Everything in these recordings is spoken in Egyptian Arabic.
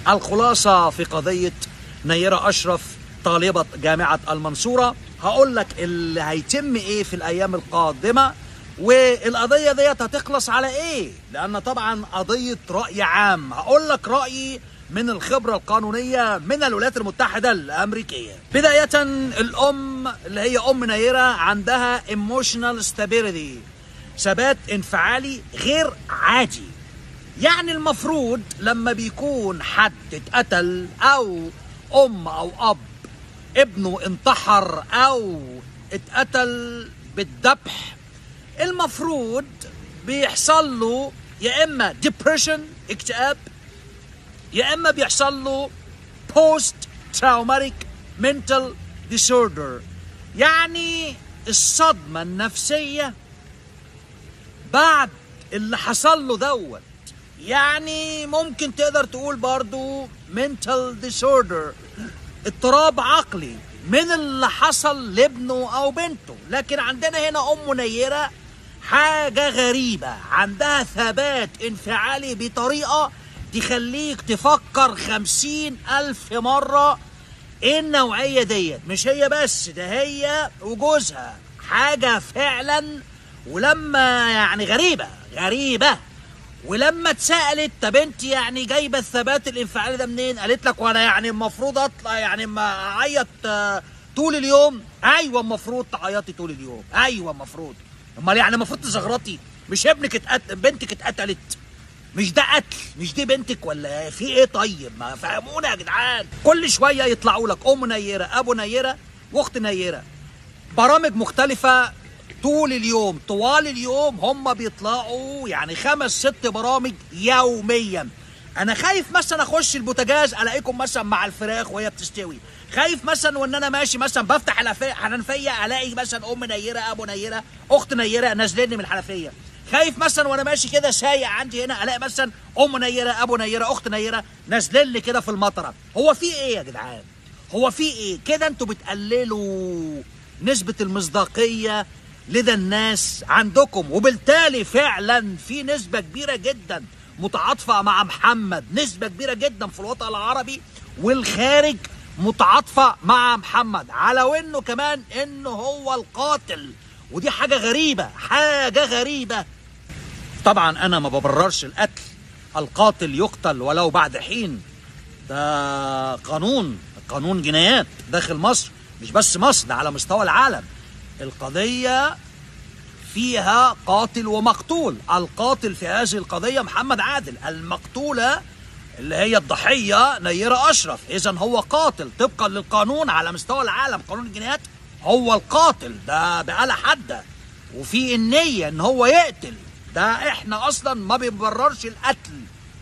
الخلاصة في قضية نيرة أشرف طالبة جامعة المنصورة هقول لك اللي هيتم ايه في الايام القادمة والقضية ديت هتخلص على ايه لان طبعا قضية رأي عام هقول لك رأيي من الخبرة القانونية من الولايات المتحدة الأمريكية بداية الأم اللي هي أم نيرة عندها emotional stability ثبات انفعالي غير عادي يعني المفروض لما بيكون حد اتقتل او ام او اب ابنه انتحر او اتقتل بالذبح المفروض بيحصل له يا اما depression اكتئاب يا اما بيحصل له post traumatic mental disorder يعني الصدمه النفسيه بعد اللي حصل له دوت يعني ممكن تقدر تقول برضو mental disorder اضطراب عقلي من اللي حصل لابنه او بنته لكن عندنا هنا ام نيرة حاجة غريبة عندها ثبات انفعالي بطريقة تخليك تفكر خمسين ألف مرة ايه النوعية ديت مش هي بس ده هي وجوزها حاجة فعلا ولما يعني غريبة غريبة ولما اتسالت طب انت يعني جايبه الثبات الانفعالي ده منين؟ قالت لك وانا يعني المفروض اطلع يعني ما اعيط آه، طول اليوم؟ ايوه المفروض تعيطي طول اليوم، ايوه المفروض. امال يعني المفروض تزغرطي؟ مش ابنك اتقتل بنتك اتقتلت. مش ده قتل، مش دي بنتك ولا في ايه طيب؟ ما فهمونا يا جدعان. كل شويه يطلعوا لك ام نيره، ابو نيره، واخت نيره. برامج مختلفة طول اليوم طوال اليوم هم بيطلعوا يعني خمس ست برامج يوميا انا خايف مثلا اخش البوتاجاز الاقيكم مثلا مع الفراخ وهي بتستوي خايف مثلا وان انا ماشي مثلا بفتح الحنفيه الحنفيه الاقي مثلا ام نيره ابو نيره اخت نيره نازلين من الحنفيه خايف مثلا وانا ماشي كده سايق عندي هنا الاقي مثلا ام نيره ابو نيره اخت نيره نازلين لي كده في المطره هو في ايه يا جدعان هو في ايه كده انتوا بتقللوا نسبة المصداقية لدى الناس عندكم وبالتالي فعلا في نسبة كبيرة جدا متعاطفة مع محمد نسبة كبيرة جدا في الوطن العربي والخارج متعاطفة مع محمد على وانه كمان انه هو القاتل ودي حاجة غريبة حاجة غريبة طبعا انا ما ببررش القتل القاتل يقتل ولو بعد حين ده قانون قانون جنايات داخل مصر مش بس مصر ده على مستوى العالم القضية فيها قاتل ومقتول القاتل في هذه القضية محمد عادل المقتولة اللي هي الضحية نيرة أشرف إذا هو قاتل طبقا للقانون على مستوى العالم قانون الجنايات هو القاتل ده بآلة حادة وفي النية إن هو يقتل ده إحنا أصلا ما بنبررش القتل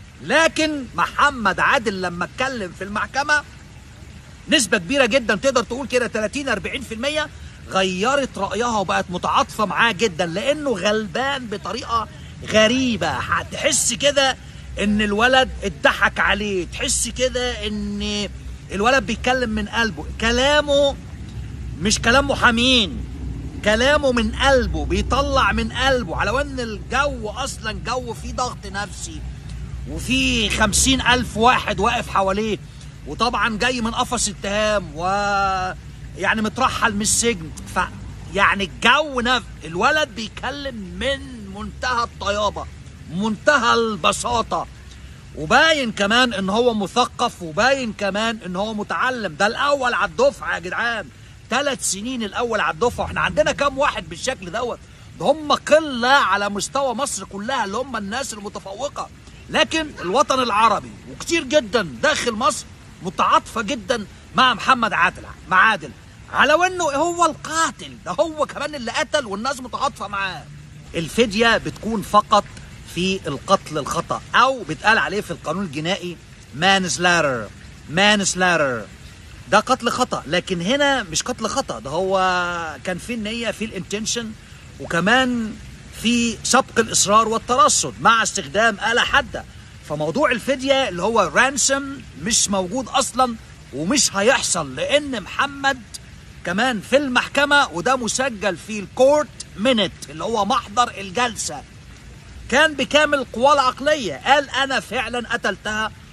لكن محمد عادل لما اتكلم في المحكمة نسبة كبيرة جدا تقدر تقول كده 30 40% غيرت رأيها وبقت متعاطفة معاه جدا لأنه غلبان بطريقة غريبة هتحس كده إن الولد اتضحك عليه تحس كده إن الولد بيتكلم من قلبه كلامه مش كلام محامين كلامه من قلبه بيطلع من قلبه على وان الجو اصلا جو فيه ضغط نفسي وفي خمسين ألف واحد واقف حواليه وطبعا جاي من قفص اتهام و يعني مترحل من السجن ف يعني الجو نف الولد بيتكلم من منتهى الطيابة منتهى البساطة وباين كمان ان هو مثقف وباين كمان ان هو متعلم ده الاول على الدفعة يا جدعان ثلاث سنين الاول على الدفعة واحنا عندنا كام واحد بالشكل دوت ده هم قلة على مستوى مصر كلها اللي هم الناس المتفوقة لكن الوطن العربي وكتير جدا داخل مصر متعاطفة جدا مع محمد عادل مع عادل على وانه هو القاتل ده هو كمان اللي قتل والناس متعاطفة معاه الفدية بتكون فقط في القتل الخطأ او بيتقال عليه في القانون الجنائي مانسلاتر مانسلاتر ده قتل خطأ لكن هنا مش قتل خطأ ده هو كان في النية في الانتنشن وكمان في سبق الإصرار والترصد مع استخدام آلة حادة فموضوع الفدية اللي هو رانسم مش موجود أصلا ومش هيحصل لأن محمد كمان في المحكمة وده مسجل في الكورت مينت اللي هو محضر الجلسة كان بكامل قواه العقلية قال أنا فعلا قتلتها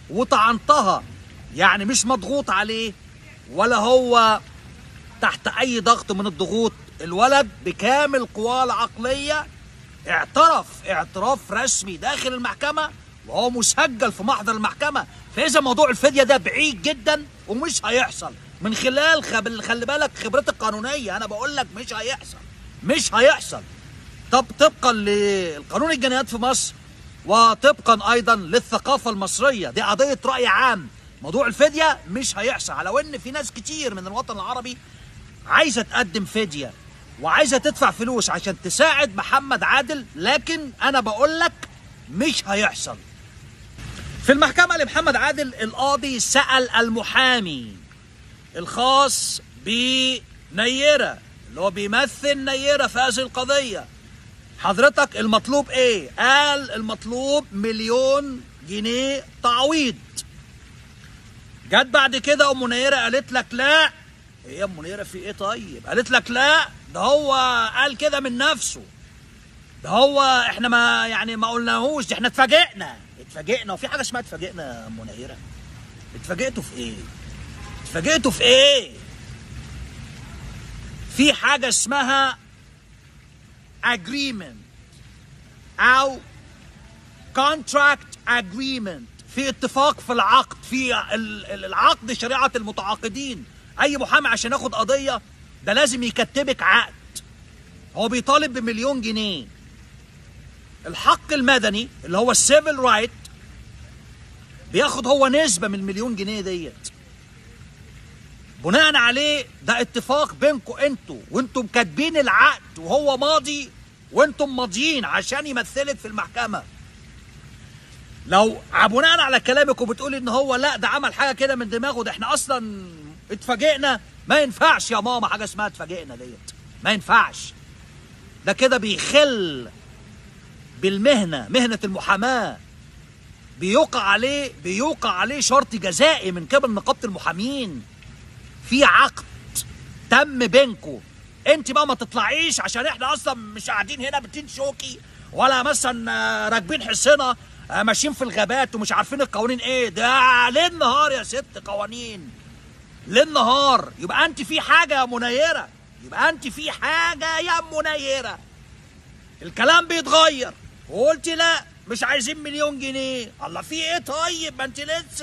وطعنتها يعني مش مضغوط عليه ولا هو تحت اي ضغط من الضغوط الولد بكامل قواه العقليه اعترف اعتراف رسمي داخل المحكمه وهو مسجل في محضر المحكمه فاذا موضوع الفديه ده بعيد جدا ومش هيحصل من خلال خب... خلي بالك خبرتي القانونيه انا بقول لك مش هيحصل مش هيحصل طب طبقا لقانون الجنايات في مصر وطبقا ايضا للثقافه المصريه دي قضيه راي عام موضوع الفديه مش هيحصل على ان في ناس كتير من الوطن العربي عايزه تقدم فديه وعايزه تدفع فلوس عشان تساعد محمد عادل لكن انا بقول لك مش هيحصل في المحكمه لمحمد عادل القاضي سال المحامي الخاص بنيره اللي هو بيمثل نيره في هذه القضيه حضرتك المطلوب ايه قال المطلوب مليون جنيه تعويض جت بعد كده ام منيره قالت لك لا ايه يا ام منيره في ايه طيب قالت لك لا ده هو قال كده من نفسه ده هو احنا ما يعني ما قلناهوش ده احنا اتفاجئنا اتفاجئنا وفي حاجه اسمها اتفاجئنا يا ام منيره اتفاجئتوا في ايه اتفاجئتوا في ايه في حاجه اسمها agreement او contract agreement في اتفاق في العقد في ال- ال- العقد شريعه المتعاقدين اي محامي عشان ياخد قضيه ده لازم يكتبك عقد هو بيطالب بمليون جنيه الحق المدني اللي هو السيفل رايت بياخد هو نسبه من المليون جنيه ديت بناء عليه ده اتفاق بينكم انتوا وانتم كاتبين العقد وهو ماضي وانتم ماضيين عشان يمثلك في المحكمه لو بناء على كلامك وبتقولي ان هو لا ده عمل حاجه كده من دماغه ده احنا اصلا اتفاجئنا ما ينفعش يا ماما حاجه اسمها اتفاجئنا ديت ما ينفعش ده كده بيخل بالمهنه مهنه المحاماه بيوقع عليه بيوقع عليه شرط جزائي من قبل نقابه المحامين في عقد تم بينكم انت بقى ما تطلعيش عشان احنا اصلا مش قاعدين هنا بتين شوكي ولا مثلا آه، راكبين حصنه آه، ماشيين في الغابات ومش عارفين القوانين ايه ده ليل نهار يا ست قوانين ليل نهار يبقى انت في حاجه يا منيره يبقى انت في حاجه يا منيره الكلام بيتغير وقلت لا مش عايزين مليون جنيه الله في ايه طيب ما انت لسه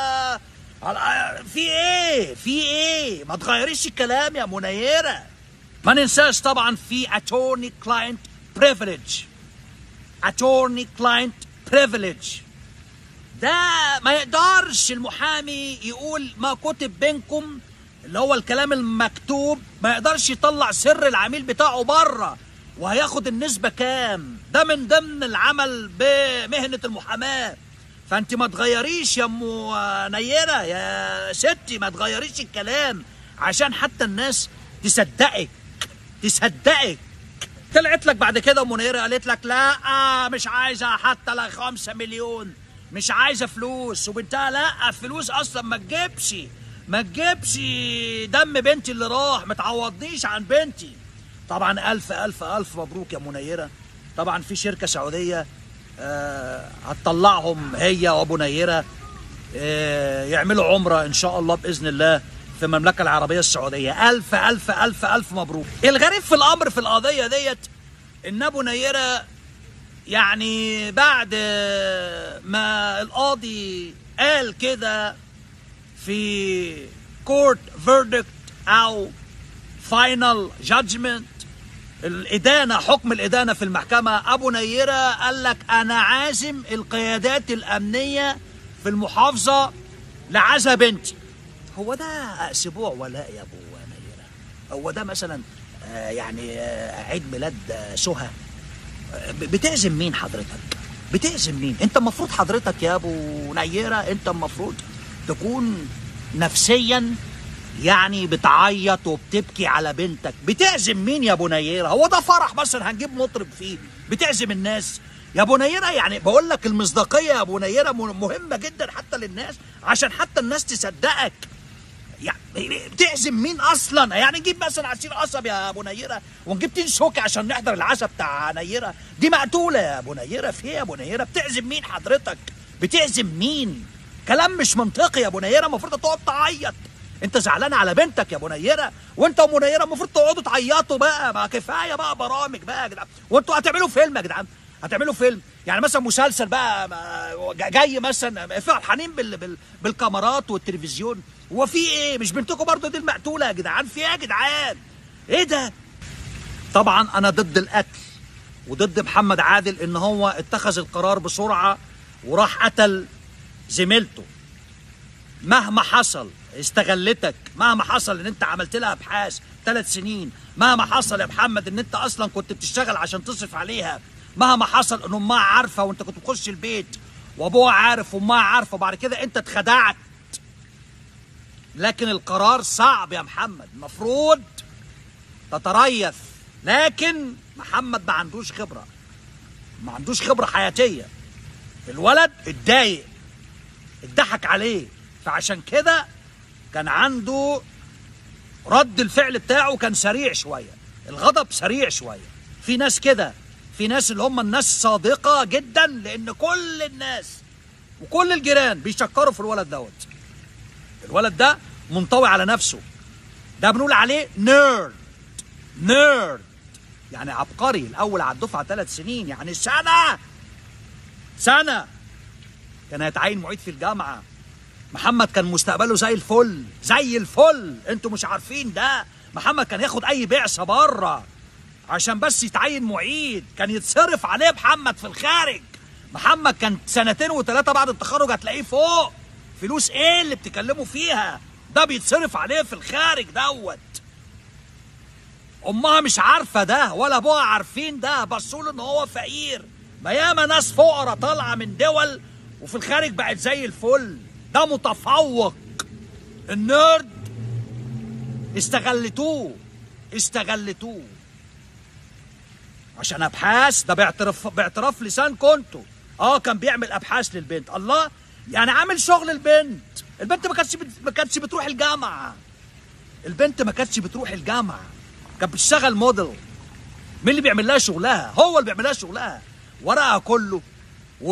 الله، في ايه في ايه ما تغيريش الكلام يا منيره ما ننساش طبعا في اتورني كلاينت بريفليج اتورني كلاينت بريفليج ده ما يقدرش المحامي يقول ما كتب بينكم اللي هو الكلام المكتوب ما يقدرش يطلع سر العميل بتاعه بره وهياخد النسبة كام ده من ضمن العمل بمهنة المحاماة فانت ما تغيريش يا ام نيرة يا ستي ما تغيريش الكلام عشان حتى الناس تصدقك تصدقك طلعت لك بعد كده ام منيره قالت لك لا مش عايزه حتى لا خمسة مليون مش عايزه فلوس وبنتها لا فلوس اصلا ما تجيبش ما تجيبش دم بنتي اللي راح ما تعوضنيش عن بنتي طبعا الف الف الف مبروك يا منيره طبعا في شركه سعوديه آه هتطلعهم هي وابو نيره آه يعملوا عمره ان شاء الله باذن الله في المملكه العربيه السعوديه الف الف الف الف مبروك الغريب في الامر في القضيه ديت ان ابو نيره يعني بعد ما القاضي قال كده في كورت فيردكت او فاينل جادجمنت الإدانة حكم الإدانة في المحكمة أبو نيرة قال لك أنا عازم القيادات الأمنية في المحافظة لعزا بنتي هو ده أسبوع ولاء يا أبو نيرة هو ده مثلا آه، يعني آه، عيد ميلاد آه، سهى آه، ب- بتعزم مين حضرتك بتعزم مين انت المفروض حضرتك يا ابو نيرة انت المفروض تكون نفسيا يعني بتعيط وبتبكي على بنتك بتعزم مين يا ابو نيره هو ده فرح مثلا هنجيب مطرب فيه بتعزم الناس يا ابو نيره يعني بقول لك المصداقيه يا ابو نيره م- مهمه جدا حتى للناس عشان حتى الناس تصدقك يعني بتعزم مين اصلا يعني نجيب مثلا عصير قصب يا ابو نيره ونجيب تين شوكي عشان نحضر العشاء بتاع نيره دي مقتوله يا ابو نيره في ايه يا ابو نيره بتعزم مين حضرتك بتعزم مين كلام مش منطقي يا ابو نيره المفروض تقعد تعيط انت زعلان على بنتك يا ابو نيره وانت وام نيره المفروض تقعدوا تعيطوا بقى ما كفايه بقى برامج بقى يا جدعان وانتوا هتعملوا فيلم يا جدعان هتعملوا فيلم يعني مثلا مسلسل بقى ما- جاي مثلا فرحانين بال... بال... بالكاميرات والتلفزيون هو في ايه مش بنتكم برضو دي المقتوله يا جدعان في ايه يا جدعان ايه ده طبعا انا ضد القتل وضد محمد عادل ان هو اتخذ القرار بسرعه وراح قتل زميلته مهما حصل استغلتك مهما حصل ان انت عملت لها ابحاث ثلاث سنين مهما حصل يا محمد ان انت اصلا كنت بتشتغل عشان تصرف عليها مهما حصل ان امها عارفه وانت كنت بتخش البيت وابوها عارف وامها عارفه وبعد كده انت اتخدعت لكن القرار صعب يا محمد المفروض تتريث لكن محمد ما عندوش خبره ما عندوش خبره حياتيه الولد اتضايق اتضحك عليه فعشان كده كان عنده رد الفعل بتاعه كان سريع شويه الغضب سريع شويه في ناس كده في ناس اللي هم الناس صادقه جدا لان كل الناس وكل الجيران بيشكروا في الولد دوت الولد ده منطوي على نفسه ده بنقول عليه نيرد نيرد يعني عبقري الاول على الدفعه ثلاث سنين يعني سنه سنه كان هيتعين معيد في الجامعه محمد كان مستقبله زي الفل زي الفل انتوا مش عارفين ده محمد كان ياخد اي بعثه بره عشان بس يتعين معيد كان يتصرف عليه محمد في الخارج محمد كان سنتين وثلاثه بعد التخرج هتلاقيه فوق فلوس ايه اللي بتكلموا فيها ده بيتصرف عليه في الخارج دوت امها مش عارفه ده ولا ابوها عارفين ده بصوا له ان هو فقير ما ياما ناس فقراء طالعه من دول وفي الخارج بقت زي الفل ده متفوق النيرد استغلتوه استغلتوه عشان ابحاث ده باعتراف باعتراف لسان كنتوا اه كان بيعمل ابحاث للبنت الله يعني عامل شغل البنت البنت ما كانتش بت- ما كانتش بتروح الجامعه البنت ما كانتش بتروح الجامعه كانت بتشتغل موديل مين اللي بيعمل لها شغلها هو اللي بيعمل لها شغلها ورقها كله و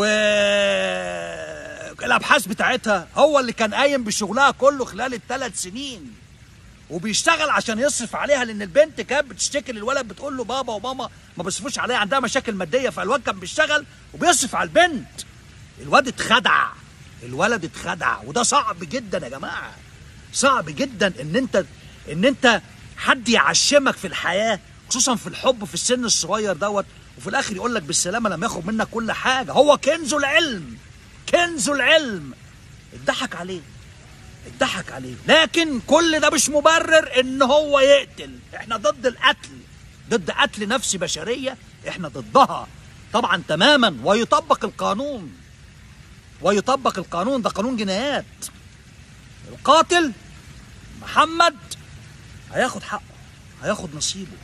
الابحاث بتاعتها هو اللي كان قايم بشغلها كله خلال الثلاث سنين وبيشتغل عشان يصرف عليها لان البنت كانت بتشتكي للولد بتقول له بابا وماما ما بيصرفوش عليها عندها مشاكل ماديه فالواد كان بيشتغل وبيصرف على البنت الواد اتخدع الولد اتخدع وده صعب جدا يا جماعه صعب جدا ان انت ان انت حد يعشمك في الحياه خصوصا في الحب في السن الصغير دوت وفي الاخر يقول لك بالسلامه لما ياخد منك كل حاجه هو كنز العلم كنز العلم اتضحك عليه اتضحك عليه لكن كل ده مش مبرر ان هو يقتل احنا ضد القتل ضد قتل نفس بشريه احنا ضدها طبعا تماما ويطبق القانون ويطبق القانون ده قانون جنايات القاتل محمد هياخد حقه هياخد نصيبه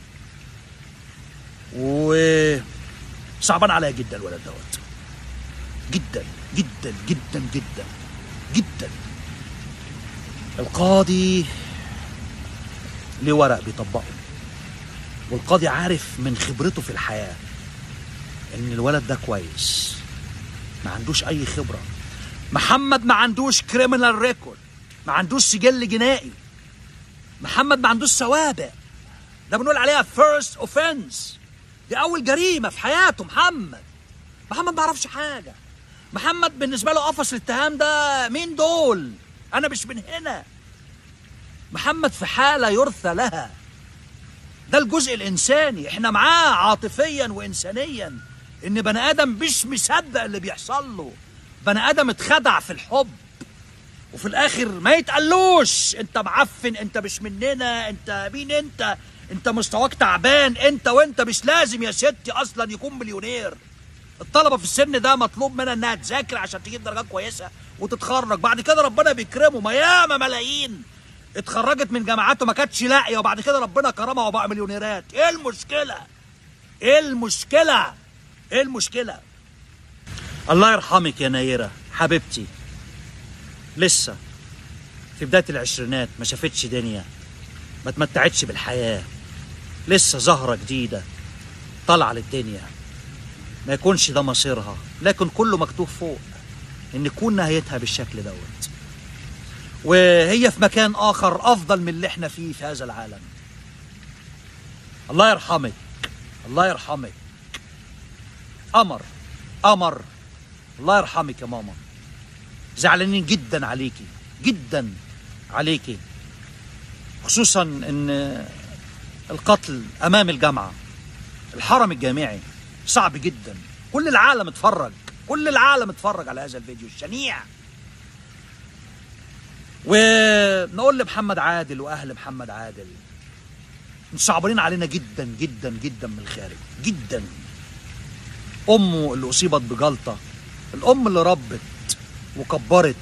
و صعبان عليا جدا الولد دوت جدا جدا جدا جدا جدا القاضي ليه ورق بيطبقه والقاضي عارف من خبرته في الحياة ان الولد ده كويس ما عندوش اي خبرة محمد ما عندوش كريمنال ريكورد ما عندوش سجل جنائي محمد ما عندوش سوابق ده بنقول عليها فيرست اوفنس دي اول جريمة في حياته محمد محمد ما يعرفش حاجة محمد بالنسبة له قفص الاتهام ده مين دول انا مش من هنا محمد في حالة يرثى لها ده الجزء الانساني احنا معاه عاطفيا وانسانيا ان بني ادم مش مصدق اللي بيحصل له بني ادم اتخدع في الحب وفي الاخر ما يتقالوش انت معفن انت مش مننا انت مين انت انت مستواك تعبان انت وانت مش لازم يا ستي اصلا يكون مليونير الطلبه في السن ده مطلوب منها انها تذاكر عشان تجيب درجات كويسه وتتخرج بعد كده ربنا بيكرمه ما ياما ملايين اتخرجت من جامعات وما كانتش لاقيه وبعد كده ربنا كرمها وبقى مليونيرات ايه المشكله ايه المشكله ايه المشكله الله يرحمك يا نيره حبيبتي لسه في بدايه العشرينات ما شافتش دنيا ما تمتعتش بالحياه لسه زهره جديده طالعه للدنيا ما يكونش ده مصيرها لكن كله مكتوب فوق ان تكون نهايتها بالشكل دوت وهي في مكان اخر افضل من اللي احنا فيه في هذا العالم الله يرحمك الله يرحمك قمر قمر الله يرحمك يا ماما زعلانين جدا عليكي جدا عليكي خصوصا ان القتل امام الجامعه الحرم الجامعي صعب جدا كل العالم اتفرج كل العالم اتفرج على هذا الفيديو الشنيع ونقول لمحمد عادل واهل محمد عادل مصعبين علينا جدا جدا جدا من الخارج جدا امه اللي اصيبت بجلطه الام اللي ربت وكبرت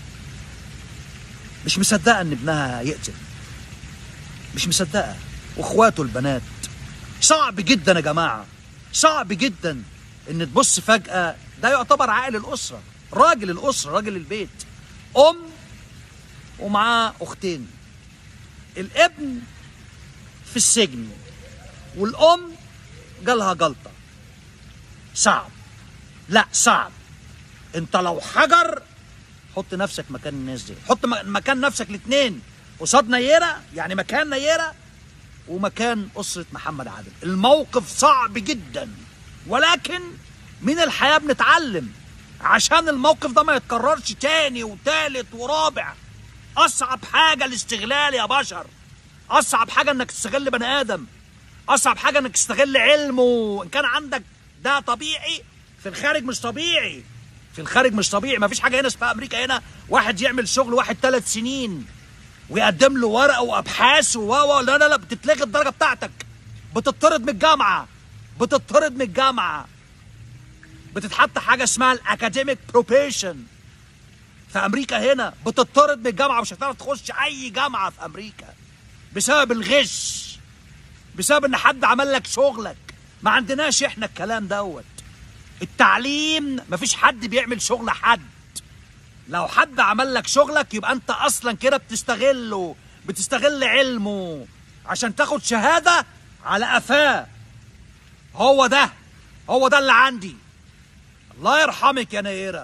مش مصدقه ان ابنها يقتل مش مصدقه واخواته البنات صعب جدا يا جماعه صعب جدا ان تبص فجاه ده يعتبر عائل الاسره راجل الاسره راجل البيت ام ومعاه اختين الابن في السجن والام جالها جلطه صعب لا صعب انت لو حجر حط نفسك مكان الناس دي حط م- مكان نفسك الاثنين قصاد نيره يعني مكان نيره ومكان اسره محمد عادل الموقف صعب جدا ولكن من الحياه بنتعلم عشان الموقف ده ما يتكررش تاني وتالت ورابع اصعب حاجه الاستغلال يا بشر اصعب حاجه انك تستغل بني ادم اصعب حاجه انك تستغل علمه ان كان عندك ده طبيعي في الخارج مش طبيعي في الخارج مش طبيعي ما فيش حاجه هنا اسمها امريكا هنا واحد يعمل شغل واحد ثلاث سنين ويقدم له ورقه وابحاث و و لا لا لا بتتلغي الدرجه بتاعتك بتطرد من الجامعه بتطرد من الجامعه بتتحط حاجه اسمها الاكاديميك بروبيشن في امريكا هنا بتطرد من الجامعه مش هتعرف تخش اي جامعه في امريكا بسبب الغش بسبب ان حد عمل لك شغلك ما عندناش احنا الكلام دوت التعليم مفيش حد بيعمل شغل حد لو حد عمل لك شغلك يبقى انت اصلا كده بتستغله بتستغل علمه عشان تاخد شهاده على قفاه هو ده هو ده اللي عندي الله يرحمك يا نيره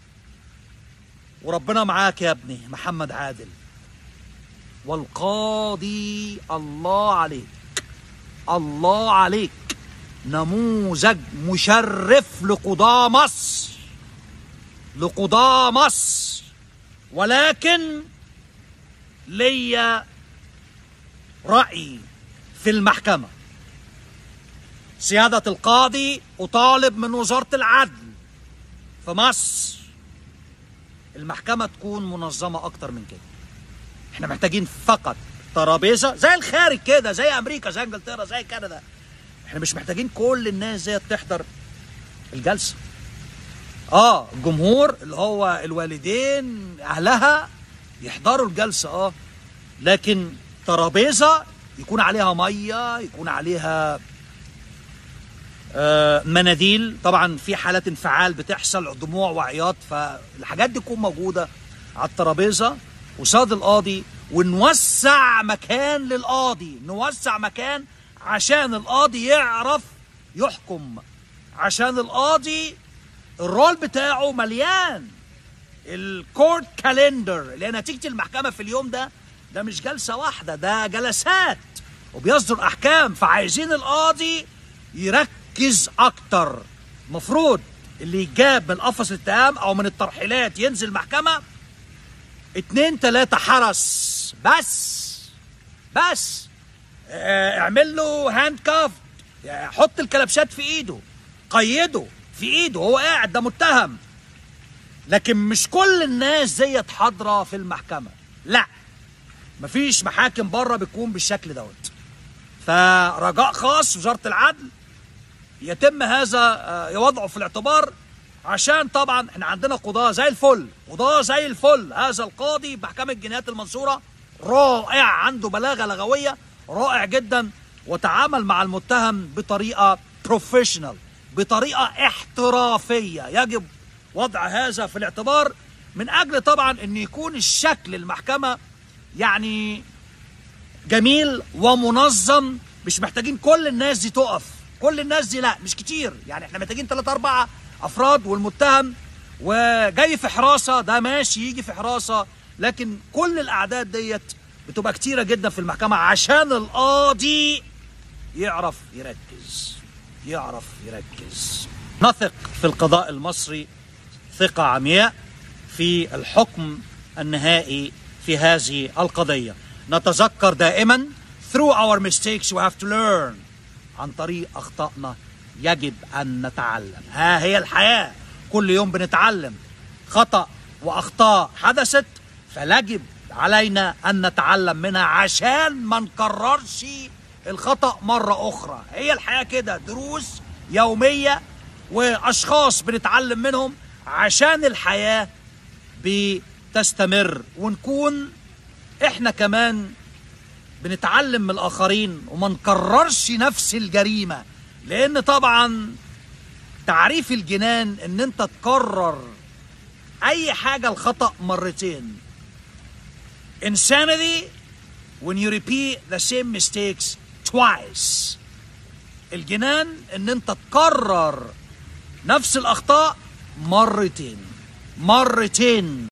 وربنا معاك يا ابني محمد عادل والقاضي الله عليك الله عليك نموذج مشرف لقضاة مصر لقضاة مصر ولكن ليا رأي في المحكمة سيادة القاضي أطالب من وزارة العدل في مصر المحكمة تكون منظمة أكتر من كده احنا محتاجين فقط ترابيزة زي الخارج كده زي أمريكا زي إنجلترا زي كندا احنا مش محتاجين كل الناس زي تحضر الجلسة اه الجمهور اللي هو الوالدين اهلها يحضروا الجلسة اه لكن ترابيزة يكون عليها مية يكون عليها آه، مناديل طبعا في حالات انفعال بتحصل دموع وعياط فالحاجات دي تكون موجوده على الترابيزه وصاد القاضي ونوسع مكان للقاضي نوسع مكان عشان القاضي يعرف يحكم عشان القاضي الرول بتاعه مليان الكورت كالندر اللي هي نتيجه المحكمه في اليوم ده ده مش جلسه واحده ده جلسات وبيصدر احكام فعايزين القاضي يركز اكتر مفروض اللي يجاب من قفص الاتهام او من الترحيلات ينزل محكمه اتنين تلاتة حرس بس بس اه، اعمل له هاند كاف حط الكلبشات في ايده قيده في ايده هو قاعد ده متهم لكن مش كل الناس ديت حاضره في المحكمه لا مفيش محاكم بره بتكون بالشكل دوت فرجاء خاص وزاره العدل يتم هذا آه، وضعه في الاعتبار عشان طبعا احنا عندنا قضاة زي الفل قضاة زي الفل هذا القاضي بمحكمة جنايات المنصورة رائع عنده بلاغة لغوية رائع جدا وتعامل مع المتهم بطريقة بروفيشنال بطريقة احترافية يجب وضع هذا في الاعتبار من اجل طبعا ان يكون الشكل المحكمة يعني جميل ومنظم مش محتاجين كل الناس دي تقف كل الناس دي لا مش كتير يعني احنا محتاجين ثلاثة أربعة أفراد والمتهم وجاي في حراسه ده ماشي يجي في حراسه لكن كل الاعداد ديت بتبقى كتيره جدا في المحكمه عشان القاضي يعرف يركز يعرف يركز نثق في القضاء المصري ثقه عمياء في الحكم النهائي في هذه القضيه نتذكر دائما through our mistakes we have to learn عن طريق اخطائنا يجب ان نتعلم ها هي الحياه كل يوم بنتعلم خطا واخطاء حدثت فيجب علينا ان نتعلم منها عشان ما نكررش الخطا مره اخرى هي الحياه كده دروس يوميه واشخاص بنتعلم منهم عشان الحياه بتستمر ونكون احنا كمان بنتعلم من الاخرين وما نكررش نفس الجريمه لان طبعا تعريف الجنان ان انت تكرر اي حاجه الخطا مرتين insanity when you repeat the same mistakes twice الجنان ان انت تكرر نفس الاخطاء مرتين مرتين